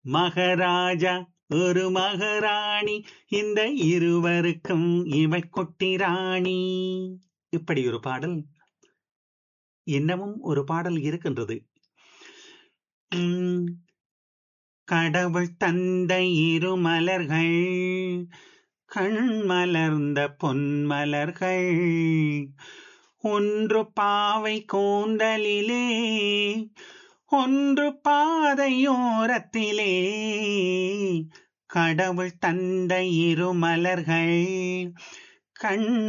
மகாராஜா ஒரு மகாராணி இந்த இருவருக்கும் இவள் குட்டி ராணி இப்படி ஒரு பாடல் இன்னமும் ஒரு பாடல் இருக்கின்றது உம், கடவுள் தந்த இரு மலர்கள் கண் மலர்ந்த பொன்மலர்கள் ஒன்று பாவை கூந்தலிலே ஒன்று பாதையோரத்திலே கடவுள் தந்த இரு மலர்கள் கண்